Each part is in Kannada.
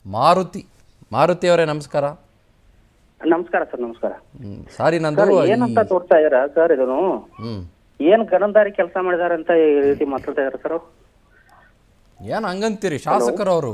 ಮಾರುತಿ ಮಾರುತಿ ಅವರೇ ನಮಸ್ಕಾರ ನಮಸ್ಕಾರ ಸರ್ ನಮಸ್ಕಾರ ಹ್ಮ್, ಸಾರಿ ನಂದು ಸರ್ ಈ- ಏನಂತ ತೋರ್ತಾ ಇದಾರ ಸರ್ ಇದನ್ನು ಹ್ಮ್ ಏನ್ ಗಣಂದಾರಿ ಕೆಲಸ ಮಾಡಿದಾರೆ ಅಂತ ಈ ರೀತಿ ಮಾತಾಡ್ತಾ ಇದಾರೆ ಸರ್ ಏನ್ ಹಂಗಂತೀರಿ ಶಾಸಕರವರು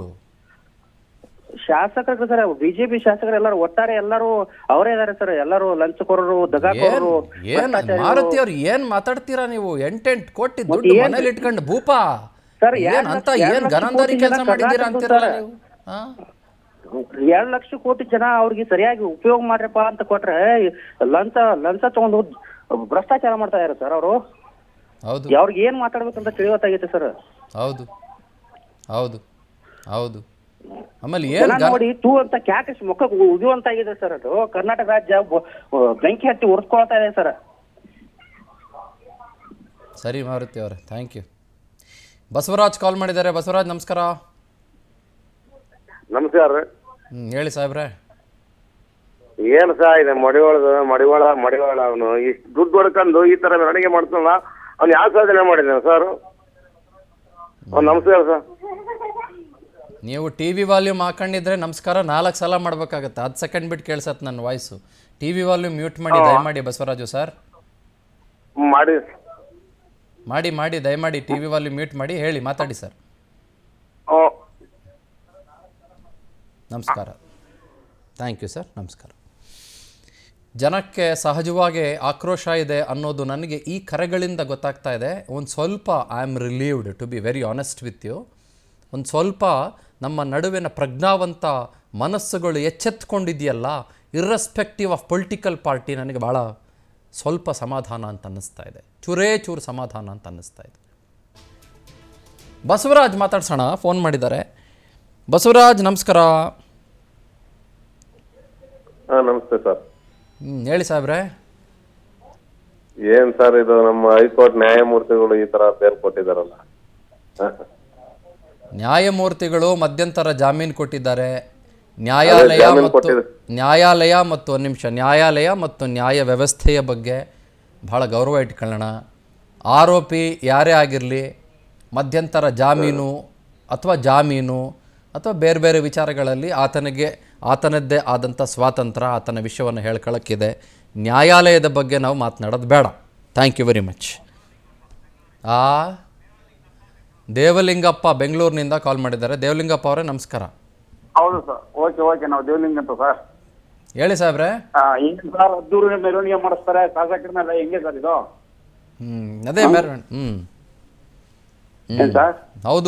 ಶಾಸಕರು ಸರ್ ಬಿಜೆಪಿ ಶಾಸಕರು ಎಲ್ಲರೂ ಒಟ್ಟಾರೆ ಎಲ್ಲರೂ ಅವರೇ ಇದಾರೆ ಸರ್ ಎಲ್ಲರೂ ಲಂಚಕೋರರು ಏನ್ ದಗಾಕೋರರು ಏನ್ ಮಾರುತಿ ಅವ್ರು ಏನ್ ಮಾತಾಡ್ತೀರಾ ನೀವು ಎಂಟೆಂಟ್ ಕೋಟಿ ದುಡ್ಡು ಏನ್- ಮನೇಲಿ ಇಟ್ಕೊಂಡು ಭೂಪ ಸರ್, ಏನ್ ಎರಡ್ ಅಂತ ಲಕ್ಷ- ಏನ್ ಎರಡ್ ಲಕ್ಷ ಗನಂದಾರಿ ಕೋಟಿ ಕೆಲಸ ಜನ ಮಾಡಿದ್ದೀರಾ ಕರ್ನಾಟಕದ ಅಂತೀರಲ್ಲ ಸರ್. ನೀವು ಹಾ? ಎರಡ್ ಲಕ್ಷ ಕೋಟಿ ಜನ ಅವ್ರಿಗೆ ಸರಿಯಾಗಿ ಉಪಯೋಗ ಮಾಡ್ರಪ್ಪ ಅಂತ ಕೊಟ್ರೆ ಲಂಚ ಲಂಚ ತಗೊಂಡು ಭ್ರಷ್ಟಾಚಾರ ಮಾಡ್ತಾ ಇದಾರೆ ಸರ್ ಅವರು ಹೌದು ಅವ್ರಿಗೆ ಏನ್ ಮಾತಾಡ್ಬೇಕಂತ ತಿಳಿಯೋತ್ತಾಗೈತೆ ಸರ್ ಹೌದು ಹೌದು ಹೌದು ಆಮೇಲೆ ಏನ್ ಜನ ಗನ- ನೋಡಿ ಟೂ ಅಂತ ಕ್ಯಾಕಸ್ ಮುಖ ಉಗಿಯುವಂತ ಆಗಿದೆ ಸರ್ ಅದು ಕರ್ನಾಟಕ ರಾಜ್ಯ ಬ- ಬೆಂಕಿ ಹತ್ತಿ ಉರ್ಸ್ಕೊಳ್ತಾ ಇದೆ ಸರ್ ಸರಿ ಮಾರುತಿ ಅವರೇ ಥ್ಯಾಂಕ್ ಯು ಬಸವರಾಜ್ ಕಾಲ್ ಮಾಡಿದ್ದಾರೆ ಬಸವರಾಜ್ ನಮಸ್ಕಾರ ನಮಸ್ಕಾರ ರೀ ಹ್ಮ್ ಹೇಳಿ ಸಾಹೇಬ್ರೆ ಏನು ಸಹ ಇದೆ ಮಡಿವಾಳದ ಮಡಿವಾಳ ಮಡಿವಾಳ ಅವನು ಇಷ್ಟು ದುಡ್ಡು ಹೊಡ್ಕೊಂಡು ಈ ತರ ಮೆರವಣಿಗೆ ಮಾಡ್ತಾನಲ್ಲ ಅವ್ನು ಯಾವ ಸಾಧನೆ ಮಾಡಿದ್ದಾನೆ ಸರ್ ಅವ್ನು ನಮಸ್ಕಾರ ಸರ್ ನೀವು ಟಿ ವಿ ವಾಲ್ಯೂಮ್ ಹಾಕೊಂಡಿದ್ರೆ ನಮಸ್ಕಾರ ನಾಲ್ಕು ಸಲ ಮಾಡ್ಬೇಕಾಗತ್ತೆ ಹತ್ತು ಸೆಕೆಂಡ್ ಬಿಟ್ಟು ಕೇಳ್ಸತ್ತೆ ನನ್ನ voice T V volume mute ಮಾಡಿ ದಯಮಾಡಿ ಬಸವರಾಜು ಸರ್ ಮಾಡಿ ಮಾಡಿ ಮಾಡಿ ದಯಮಾಡಿ ಟಿ ವಿ ವಾಲ್ಯೂಮ್ ಮ್ಯೂಟ್ ಮಾಡಿ ಹೇಳಿ ಮಾತಾಡಿ ಸರ್ ಆ, ನಮಸ್ಕಾರ ಥ್ಯಾಂಕ್ ಯು ಸರ್ ನಮಸ್ಕಾರ ಜನಕ್ಕೆ ಸಹಜವಾಗಿ ಆಕ್ರೋಶ ಇದೆ ಅನ್ನೋದು ನನಗೆ ಈ ಕರೆಗಳಿಂದ ಗೊತ್ತಾಗ್ತಾ ಇದೆ ಒಂದು ಸ್ವಲ್ಪ I am relieved to be very honest with you ಒಂದು ಸ್ವಲ್ಪ ನಮ್ಮ ನಡುವಿನ ಪ್ರಜ್ಞಾವಂತ ಮನಸ್ಸುಗಳು ಎಚ್ಚೆತ್ಕೊಂಡಿದೆಯಲ್ಲ ಇರ್ರೆಸ್ಪೆಕ್ಟಿವ್ ಆಫ್ ಪೊಲಿಟಿಕಲ್ ಪಾರ್ಟಿ ನನಗೆ ಭಾಳ ಸ್ವಲ್ಪ ಸಮಾಧಾನ ಅಂತ ಅನ್ನಿಸ್ತಾ ಇದೆ ಚೂರೇ ಚೂರು ಸಮಾಧಾನ ಅಂತ ಅನ್ನಿಸ್ತಾ ಇದೆ ಬಸವರಾಜ್ ಮಾತಾಡ್ಸೋಣ ಫೋನ್ ಮಾಡಿದ್ದಾರೆ ಬಸವರಾಜ್ ನಮಸ್ಕಾರ ಹಾ ನಮಸ್ತೆ ಸರ್ ಹ್ಮ್, ಹೇಳಿ ಸಾಹೇಬ್ರೆ ಏನ್ ಸರ್ ಇದು ನಮ್ಮ ಹೈಕೋರ್ಟ್ ನ್ಯಾಯಮೂರ್ತಿಗಳು ಈ ತರ ಬೇರ್ ಕೊಟ್ಟಿದಾರಲ್ಲ ನ್ಯಾಯಮೂರ್ತಿಗಳು ಮಧ್ಯಂತರ ಜಾಮೀನು ಕೊಟ್ಟಿದ್ದಾರೆ ನ್ಯಾಯಾಲಯ ಜಾಮೀನು ಮತ್ತು ಕೊಟ್ಟಿದ್ದಾರೆ. ನ್ಯಾಯಾಲಯ ಮತ್ತು ಒಂದು ನಿಮಿಷ ನ್ಯಾಯಾಲಯ ಮತ್ತು ನ್ಯಾಯ ವ್ಯವಸ್ಥೆಯ ಬಗ್ಗೆ ಬಹಳ ಗೌರವ ಇಟ್ಕೊಳ್ಳೋಣ ಆರೋಪಿ ಯಾರೇ ಆಗಿರಲಿ ಮಧ್ಯಂತರ ಜಾಮೀನು ಅಥವಾ ಜಾಮೀನು ಅಥವಾ ಬೇರೆ ಬೇರೆ ವಿಚಾರಗಳಲ್ಲಿ ಆತನಿಗೆ ಆತನದ್ದೇ ಆದಂಥ ಸ್ವಾತಂತ್ರ್ಯ ಆತನ ವಿಷಯವನ್ನು ಹೇಳ್ಕೊಳ್ಳೋಕ್ಕಿದೆ ನ್ಯಾಯಾಲಯದ ಬಗ್ಗೆ ನಾವು ಮಾತನಾಡೋದು ಬೇಡ ಥ್ಯಾಂಕ್ ಯು ವೆರಿ ಮಚ್ ಆ ದೇವಲಿಂಗಪ್ಪ ಬೆಂಗಳೂರಿನಿಂದ ಕಾಲ್ ಮಾಡಿದ್ದಾರೆ ದೇವಲಿಂಗಪ್ಪ ಅವರೇ ನಮಸ್ಕಾರ ಹೌದು ಸರ್ ಓಕೆ ಓಕೆ ನಾವು ದೇವಲಿಂಗ ಅಂತ ಸರ್ ಹೇಳಿ ಸಾಹೇಬ್ರೆ ಏನು ಸರ್ ಅದ್ದೂರು ಮೆರವಣಿಗೆ ಮಾಡಿಸ್ತಾರೆ ಶಾಸಕರ ಮೇಲೆ ಹೆಂಗೆ ಸರ್ ಇದು ಹ್ಞೂ ಅದೇ ಮೇರ್ ಹ್ಞೂ ಏನ್ ಸರ್ ಹೌದು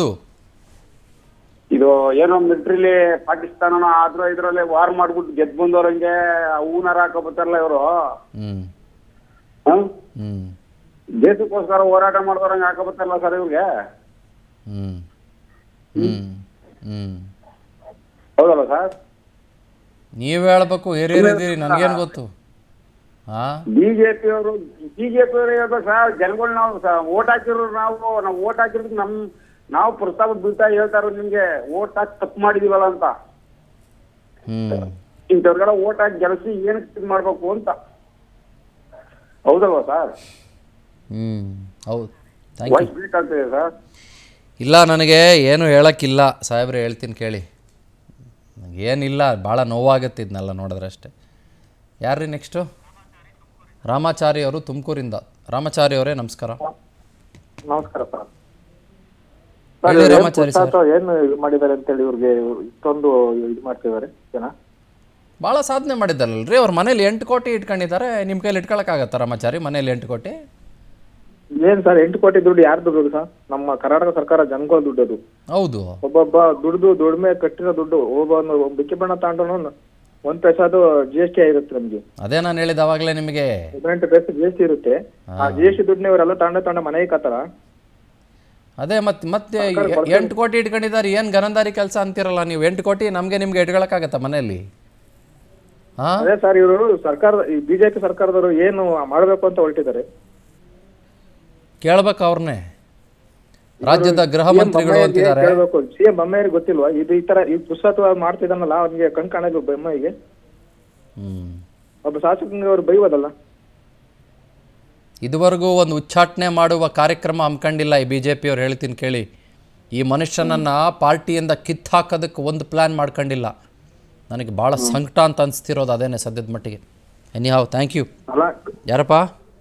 ಇದು ಏನೋ ಮಿಲಿಟ್ರಿಲಿ ಪಾಕಿಸ್ತಾನ ಆದ್ರೂ ಇದ್ರಲ್ಲಿ ವಾರ್ ಮಾಡ್ಬಿಟ್ಟು ಗೆದ್ದು ಬಂದವ್ರಂಗೆ ಹೂನಾರ ಹಾಕೋಬತ್ತಾರಲ್ಲ ಇವರು ಹ್ಞೂ ಹ್ಞೂ ದೇಶಕ್ಕೋಸ್ಕರ ಹೋರಾಟ ಮಾಡಿದವ್ರಂಗೆ ಹಾಕೋಬತ್ತಾರಲ್ಲ ಸರ್ ಇವ್ರಿಗೆ ಹ್ಞೂ ಹ್ಞೂ ಹ್ಞೂ ಹೌದಲ್ಲ ಸರ್ ನೀವು ಹೇಳ್ಬೇಕು ಹಿರಿಯರಿದ್ದೀರಿ ನನಗೇನು ಗೊತ್ತು ಹಾಂ ಬಿಜೆಪಿ ಅವರು ಬಿಜೆಪಿ ಅವರು ಹೇಳ್ಬೇಕು ಸರ್ ಜನಗಳು ನಾವು ಓಟ್ ಹಾಕಿರೋ ನಾವು ನಾವು ಓಟ್ ಹಾಕಿರೋದಕ್ಕೆ ನಮ್ ನಾವು ಪ್ರಸ್ತಾವ ಬೀಳ್ತಾ ಹೇಳ್ತಾರ ನಿಮ್ಗೆ ಓಟ್ ಹಾಕಿ ತಪ್ಪು ಮಾಡಿದೀವಲ್ಲ ಅಂತ ಹ್ಞೂ ಇಂಥವ್ರಿಗೆಲ್ಲ ಓಟ್ ಹಾಕಿ ಗೆಲ್ಸಿ ಏನಕ್ಕೆ ಇದು ಮಾಡ್ಬೇಕು ಅಂತ ಹೌದಲ್ವಾ ಸರ್ ಹ್ಞೂ ಹೌದು ಥ್ಯಾಂಕ್ ಯು ವಾಯ್ಸ್ ಬ್ರೇಕ್ ಆಗ್ತಿದೆ ಸರ್ ಇಲ್ಲ ನನಗೆ ಏನು ಹೇಳೋಕ್ಕಿಲ್ಲ ಸಾಹೇಬ್ರೆ ಹೇಳ್ತೀನಿ ಕೇಳಿ ಏನಿಲ್ಲ ಭಾಳ ನೋವಾಗುತ್ತೆ ಇದನ್ನೆಲ್ಲ ನೋಡಿದ್ರೆ ಅಷ್ಟೇ ಯಾರ್ರೀ ನೆಕ್ಸ್ಟು ರಾಮಾಚಾರಿ ಅವರು ತುಮಕೂರಿಂದ ರಾಮಾಚಾರಿ ಅವರೇ ನಮಸ್ಕಾರ ನಮಸ್ಕಾರ ಸರ್ ಹೇಳಿ ರಾಮಾಚಾರಿ ಸರ್ ಏನು ಇದು ಮಾಡಿದ್ದಾರೆ ಅಂತೇಳಿ ಇವ್ರಿಗೆ ಇಷ್ಟೊಂದು ಇದು ಮಾಡ್ತಿದ್ದಾರೆ ಜನ ಭಾಳ ಸಾಧನೆ ಮಾಡಿದ್ದಾರಲ್ರಿ ಅವ್ರ ಮನೇಲಿ ಎಂಟು ಕೋಟಿ ಇಟ್ಕೊಂಡಿದ್ದಾರೆ ನಿಮ್ಮ ಕೈಲಿ ಇಟ್ಕೊಳಕ್ಕಾಗತ್ತಾ ರಾಮಾಚಾರಿ ಮನೇಲಿ ಎಂಟು ಕೋಟಿ ಏನ್ ಸರ್ ಎಂಟು ಕೋಟಿ ದುಡ್ಡು ಯಾರು ದುಡ್ಡು ಸರ್ ನಮ್ಮ ಕರ್ನಾಟಕ ಸರ್ಕಾರ ಜನಗಳ ದುಡ್ಡು ಅದು ಹೌದು ಒಬ್ಬೊಬ್ಬ ದುಡ್ದು ದುಡಿಮೆ ಕಟ್ಟಿರೋ ದುಡ್ಡು ಒಬ್ಬ ಬಿಕ್ಕಿ ಬಣ್ಣ ತಗೊಂಡ್ರು ಒಂದ್ ಪೈಸಾದು ಜಿ ಎಸ್ ಟಿ ಆಗಿರುತ್ತೆ ನಮ್ಗೆ ಅದೇ ನಾನು ಹೇಳಿದ ಅವಾಗಲೇ ನಿಮಗೆ ಹದಿನೆಂಟು ಪೈಸೆ ಜಿ ಎಸ್ ಟಿ ಇರುತ್ತೆ ಆ ಜಿ ಎಸ್ ಟಿ ದುಡ್ಡನ್ನ ಇವರೆಲ್ಲ ತಗೊಂಡ ತಗೊಂಡ ಮನೆಗೆ ಕತ್ತಾರ ಅದೇ ಮತ್ತೆ ಮತ್ತೆ ಎಂಟು ಕೋಟಿ ಇಟ್ಕೊಂಡಿದ್ದಾರೆ ಏನು ಗನಂದಾರಿ ಕೆಲಸ ಅಂತಿರಲ್ಲ ನೀವು ಎಂಟು ಕೋಟಿ ನಮಗೆ ನಿಮಗೆ ಇಟ್ಕೊಳಕ್ಕಾಗತ್ತಾ ಮನೆಯಲ್ಲಿ ಹಾಂ ಅದೇ ಸರ್ ಇವರು ಸರ್ಕಾರ ಈ ಬಿಜೆಪಿ ಸರ್ಕಾರದವರು ಏನು ಮಾಡ್ಬೇಕು ಅಂತ ಹೊರಟಿದ್ದಾರೆ ಕೇಳ್ಬೇಕು ಅವ್ರನ್ನೇ ರಾಜ್ಯದ ಗೃಹ ಮಂತ್ರಿಗಳು ಅಂತಿದ್ದಾರೆ ಕೇಳ್ಬೇಕು ಸಿಎಂ ಬೊಮ್ಮಾಯಿಗೆ ಗೊತ್ತಿಲ್ವಾ ಇದು ಈ ತರ ಈ ಪುಸ್ತಕ ಮಾಡ್ತಿದ್ದಾನಲ್ಲ ಅವನಿಗೆ ಕಣ್ ಕಾಣಲು ಬೊಮ್ಮಾಯಿಗೆ ಹ್ಮ್ ಒಬ್ಬ ಶಾಸಕನಿಗೆ ಅವ್ರು ಬೈಬೋದಲ್ಲ ಇದುವರೆಗೂ ಒಂದು ಉಚ್ಚಾಟನೆ ಮಾಡುವ ಕಾರ್ಯಕ್ರಮ ಹಮ್ಮಿಕೊಂಡಿಲ್ಲ ಈ ಬಿ ಜೆ ಪಿಯವ್ರು ಹೇಳ್ತೀನಿ ಕೇಳಿ ಈ ಮನುಷ್ಯನನ್ನು ಪಾರ್ಟಿಯಿಂದ ಕಿತ್ತು ಹಾಕೋದಕ್ಕೆ ಒಂದು ಪ್ಲ್ಯಾನ್ ಮಾಡ್ಕೊಂಡಿಲ್ಲ ನನಗೆ ಭಾಳ ಸಂಕಟ ಅಂತ ಅನಿಸ್ತಿರೋದು ಅದೇನೆ ಸದ್ಯದ ಮಟ್ಟಿಗೆ ಎನಿ ಹಾವ್ ಥ್ಯಾಂಕ್ ಯು ಅಲ್ಲ ಯಾರಪ್ಪ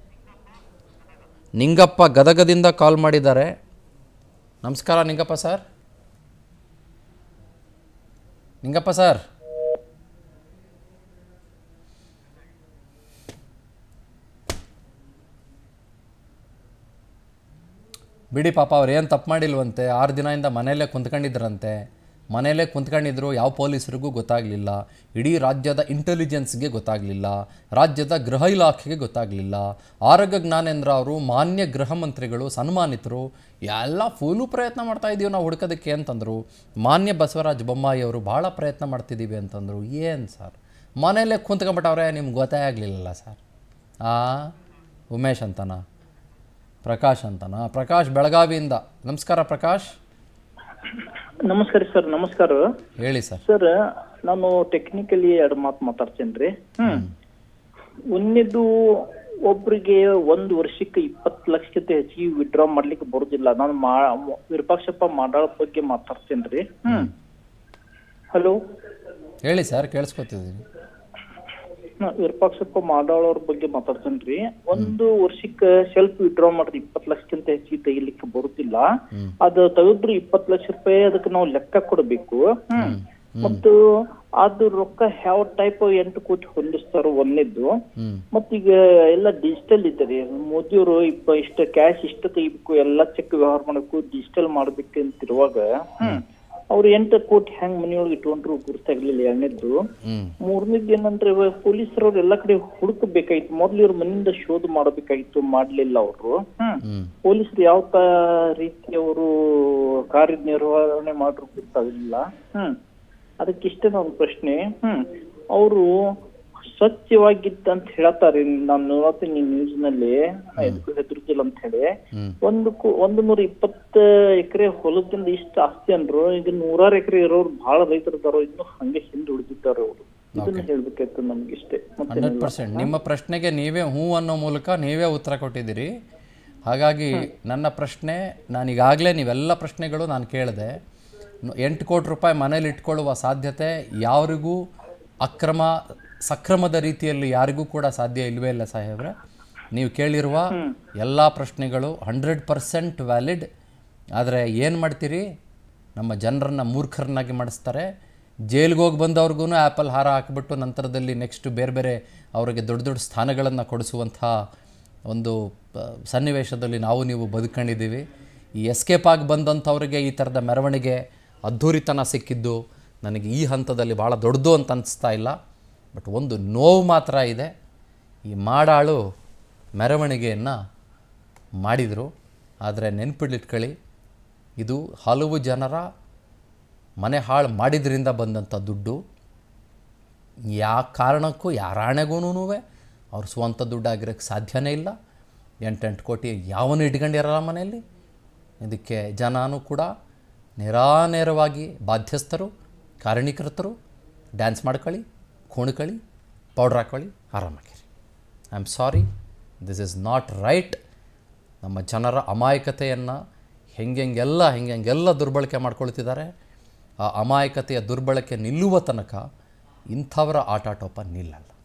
ನಿಂಗಪ್ಪ ಗದಗದಿಂದ ಕಾಲ್ ಮಾಡಿದ್ದಾರೆ ನಮಸ್ಕಾರ ನಿಂಗಪ್ಪ ಸರ್ ನಿಂಗಪ್ಪ ಸರ್ ಬಿಡಿ ಪಾಪ ಅವ್ರು ಏನು ತಪ್ಪು ಮಾಡಿಲ್ವಂತೆ ಆರು ದಿನದಿಂದ ಮನೆಯಲ್ಲೇ ಕುಂತ್ಕೊಂಡಿದ್ರಂತೆ ಮನೆಯಲ್ಲೇ ಕುಂತ್ಕೊಂಡಿದ್ರು ಯಾವ ಪೊಲೀಸರಿಗೂ ಗೊತ್ತಾಗಲಿಲ್ಲ ಇಡೀ ರಾಜ್ಯದ ಇಂಟೆಲಿಜೆನ್ಸ್ಗೆ ಗೊತ್ತಾಗಲಿಲ್ಲ ರಾಜ್ಯದ ಗೃಹ ಇಲಾಖೆಗೆ ಗೊತ್ತಾಗಲಿಲ್ಲ ಆರೋಗ್ಯ ಜ್ಞಾನೇಂದ್ರ ಅವರು ಮಾನ್ಯ ಗೃಹ ಮಂತ್ರಿಗಳು ಸನ್ಮಾನಿತರು ಎಲ್ಲ ಫುಲ್ಲು ಪ್ರಯತ್ನ ಮಾಡ್ತಾ ಇದ್ದೀವಿ ನಾವು ಹುಡ್ಕೋದಕ್ಕೆ ಅಂತಂದರು ಮಾನ್ಯ ಬಸವರಾಜ ಬೊಮ್ಮಾಯಿ ಅವರು ಭಾಳ ಪ್ರಯತ್ನ ಮಾಡ್ತಿದ್ದೀವಿ ಅಂತಂದರು ಏನು ಸರ್ ಮನೆಯಲ್ಲೇ ಕುಂತ್ಕೊಂಬಿಟ್ಟವ್ರೆ ನಿಮ್ಗೆ ಗೊತ್ತೇ ಆಗಲಿಲ್ಲಲ್ಲ ಸರ್ ಆ ಉಮೇಶ್ ಅಂತನಾ ಪ್ರಕಾಶ್ ಅಂತನಾ ಪ್ರಕಾಶ್ ಬೆಳಗಾವಿಯಿಂದ ನಮಸ್ಕಾರ ಪ್ರಕಾಶ್ ನಮಸ್ಕಾರ ಸರ್ ನಮಸ್ಕಾರ ಹೇಳಿ ಸರ್ ಸರ್ ನಾನು ಟೆಕ್ನಿಕಲಿ ಎರಡು ಮಾತು ಮಾತಾಡ್ತೇನೆ ರೀ ಹ್ಮ್ ಒಂದನೇದು ಒಬ್ರಿಗೆ ಒಂದು ವರ್ಷಕ್ಕೆ ಇಪ್ಪತ್ತು ಲಕ್ಷಕ್ಕಿಂತ ಹೆಚ್ಚಿಗೆ ವಿಡ್ರಾ ಮಾಡ್ಲಿಕ್ಕೆ ಬರುದಿಲ್ಲ ನಾನು ಮಾ ವಿರೂಪಾಕ್ಷಪ್ಪ ಮಾಡಾಳ ಬಗ್ಗೆ ಮಾತಾಡ್ತೇನೆ ರೀ ಹ್ಮ್ ಹಲೋ ಹೇಳಿ ಸರ್ ಕೇಳಿಸ್ಕೊತಿದ್ದೀನಿ ನಾ ವಿರೂಪಾಕ್ಷಪ್ಪ ಮಾಡಾಳವ್ರ ಬಗ್ಗೆ ಮಾತಾಡ್ತೇನೆ ರೀ ಒಂದು ವರ್ಷಕ್ಕೆ ಸೆಲ್ಫ್ ವಿಡ್ರಾ ಮಾಡಿದ್ರೆ ಇಪ್ಪತ್ತು ಲಕ್ಷಕ್ಕಿಂತ ಹೆಚ್ಚಿಗೆ ತೆಗಿಲಿಕ್ಕೆ ಬರುತ್ತಿಲ್ಲ ಅದು ತೆಗೆದ್ರು ಇಪ್ಪತ್ತು ಲಕ್ಷ ರೂಪಾಯಿ ಅದಕ್ಕೆ ನಾವು ಲೆಕ್ಕ ಕೊಡಬೇಕು ಹ್ಮ್ ಮತ್ತು ಅದು ರೊಕ್ಕ ಯಾವ ಟೈಪ್ ಎಂಟು ಕೋಟಿ ಹೊಂದಿಸ್ತಾರೋ ಒಂದೇದ್ದು ಹ್ಞೂ ಮತ್ತೀಗ ಎಲ್ಲ ಡಿಜಿಟಲ್ ಇದ್ದಾರೆ ಮೋದಿಯವರು ಇಪ್ಪ ಇಷ್ಟ ಕ್ಯಾಶ್ ಇಷ್ಟ ತೆಗಿಬೇಕು ಎಲ್ಲ ಚೆಕ್ ವ್ಯವಹಾರ ಮಾಡಬೇಕು ಡಿಜಿಟಲ್ ಮಾಡ್ಬೇಕು ಅಂತಿರುವಾಗ ಹ್ಮ್ ಅವ್ರು ಎಂಟು ಕೋಟಿ ಹೆಂಗ್ ಮನೆಯೊಳಗೆ ಇಟ್ಕೊಂಡ್ರು ಗುರ್ತಾಗ್ಲಿಲ್ಲ ಎರಡನೇದ್ದು ಹ್ಞೂ ಮೂರನೇದು ಏನಂದ್ರೆ ಪೊಲೀಸರವ್ರು ಎಲ್ಲಾ ಕಡೆ ಹುಡುಕಬೇಕಾಯ್ತು ಮೊದ್ಲು ಇವ್ರ ಮನೆಯಿಂದ ಶೋಧ ಮಾಡಬೇಕಾಯ್ತು ಮಾಡ್ಲಿಲ್ಲ ಅವರು ಹ್ಮ್ ಹ್ಞೂ ಪೊಲೀಸರು ಯಾವ ತ ರೀತಿ ಅವರು ಕಾರ್ಯನಿರ್ವಹಣೆ ಮಾಡ್ರು ಗೊತ್ತಾಗಲಿಲ್ಲ ಹ್ಮ್ ಅದಕ್ಕಿಷ್ಟೇ ಒಂದು ಪ್ರಶ್ನೆ ಹ್ಮ್ ಅವರು ಸ್ವಚ್ಛವಾಗಿತ್ತು ಅಂತ ಹೇಳ್ತಾರೆ ನಾನು ನೋಡ್ತೀನಿ ನ್ಯೂಸ್ ನಲ್ಲಿ ಎದಕ್ಕೂ ಹೆದರುದಿಲ್ಲ ಅಂತ ಹೇಳಿ ಹ್ಮ್. ಒಂದು ಕು- ಒಂದು ನೂರ ಇಪ್ಪತ್ತ ಎಕರೆ ಹೊಲದಿಂದ ಇಷ್ಟ ಆಸ್ತಿ ಅಂದ್ರು ಈಗ ನೂರಾರು ಎಕರೆ ಇರೋರು ಬಹಳ ರೈತರು ಇದಾರೋ ಇನ್ನು ಹಂಗೆ ಹಿಂದೆ ಉಳಿದಿದ್ದಾರೆ ಅವರು ಇದನ್ನ ಹೇಳ್ಬೇಕಾಯ್ತು ನಮ್ಗೆ ಇಷ್ಟೇ ಮತ್ತೆ ಹಂಡ್ರೆಡ್ ಪರ್ಸೆಂಟ್ ನಿಮ್ಮ ಪ್ರಶ್ನೆಗೆ ನೀವೇ ಹ್ಞೂ ಅನ್ನೋ ಮೂಲಕ ನೀವೇ ಉತ್ತರ ಕೊಟ್ಟಿದ್ದೀರಿ ಹಾಗಾಗಿ ನನ್ನ ಪ್ರಶ್ನೆ ನಾನು ಈಗಾಗಲೇ ನೀವೆಲ್ಲ ಪ್ರಶ್ನೆಗಳು ನಾನು ಕೇಳಿದೆ ನು- ಎಂಟು ಕೋಟಿ ರೂಪಾಯಿ ಮನೇಲಿ ಇಟ್ಕೊಳ್ಳುವ ಸಾಧ್ಯತೆ ಯಾರಿಗೂ ಅಕ್ರಮ ಸಕ್ರಮದ ರೀತಿಯಲ್ಲಿ ಯಾರಿಗೂ ಕೂಡ ಸಾಧ್ಯ ಇಲ್ವೇ ಇಲ್ಲ ಸಾಹೇಬ್ರೆ ನೀವು ಕೇಳಿರುವ ಎಲ್ಲ ಪ್ರಶ್ನೆಗಳು ಹಂಡ್ರೆಡ್ ಪರ್ಸೆಂಟ್ ವ್ಯಾಲಿಡ್ ಆದರೆ ಏನು ಮಾಡ್ತೀರಿ ನಮ್ಮ ಜನರನ್ನ ಮೂರ್ಖರನ್ನಾಗಿ ಮಾಡಿಸ್ತಾರೆ ಜೈಲಿಗೆ ಹೋಗಿ ಬಂದವ್ರಿಗೂ ಆ್ಯಪಲ್ ಹಾರ ಹಾಕಿಬಿಟ್ಟು ನಂತರದಲ್ಲಿ ನೆಕ್ಸ್ಟ್ ಬೇರೆ ಬೇರೆ ಅವರಿಗೆ ದೊಡ್ಡ ದೊಡ್ಡ ಸ್ಥಾನಗಳನ್ನು ಕೊಡಿಸುವಂಥ ಒಂದು ಆ, ಸನ್ನಿವೇಶದಲ್ಲಿ ನಾವು ನೀವು ಬದುಕೊಂಡಿದ್ದೀವಿ ಈ ಎಸ್ಕೇಪ್ ಆಗಿ ಬಂದಂಥವ್ರಿಗೆ ಈ ಥರದ ಮೆರವಣಿಗೆ ಅದ್ಧೂರಿತನ ಸಿಕ್ಕಿದ್ದು ನನಗೆ ಈ ಹಂತದಲ್ಲಿ ಭಾಳ ದೊಡ್ಡದು ಅಂತ ಅನಿಸ್ತಾ ಇಲ್ಲ ಬಟ್ ಒಂದು ನೋವು ಮಾತ್ರ ಇದೆ ಈ ಮಾಡಾಳು ಮೆರವಣಿಗೆಯನ್ನು ಮಾಡಿದರು ಆದರೆ ನೆನ್ಪಿಟ್ಕೊಳ್ಳಿ ಇದು ಹಲವು ಜನರ ಮನೆ ಹಾಳು ಮಾಡಿದ್ರಿಂದ ಬಂದಂಥ ದುಡ್ಡು ಯಾವ ಕಾರಣಕ್ಕೂ ಯಾರಾಣೆಗೂ ಅವ್ರ ಸ್ವಂತ ದುಡ್ಡು ಆಗಿರೋಕ್ಕೆ ಸಾಧ್ಯನೇ ಇಲ್ಲ ಎಂಟೆಂಟು ಕೋಟಿ ಯಾವನು ಇಟ್ಕೊಂಡಿರಲ್ಲ ಮನೆಯಲ್ಲಿ ಇದಕ್ಕೆ ಜನನೂ ಕೂಡ ನೇರಾನೇರವಾಗಿ ಬಾಧ್ಯಸ್ಥರು ಕಾರಣೀಕರ್ತರು ಡ್ಯಾನ್ಸ್ ಮಾಡ್ಕೊಳ್ಳಿ ಕುಣ್ಕೊಳ್ಳಿ ಪೌಡ್ರ್ ಹಾಕ್ಕೊಳ್ಳಿ ಆರಾಮಾಗಿರಿ I am sorry this is not right ನಮ್ಮ ಜನರ ಅಮಾಯಕತೆಯನ್ನು ಹೆಂಗೆಂಗೆಲ್ಲ ಹೆಂಗೆಂಗೆಲ್ಲ ದುರ್ಬಳಕೆ ಮಾಡ್ಕೊಳ್ತಿದ್ದಾರೆ ಆ ಅಮಾಯಕತೆಯ ದುರ್ಬಳಕೆ ನಿಲ್ಲುವ ತನಕ ಇಂಥವರ ಆಟಾಟೋಪ ನಿಲ್ಲಲ್ಲ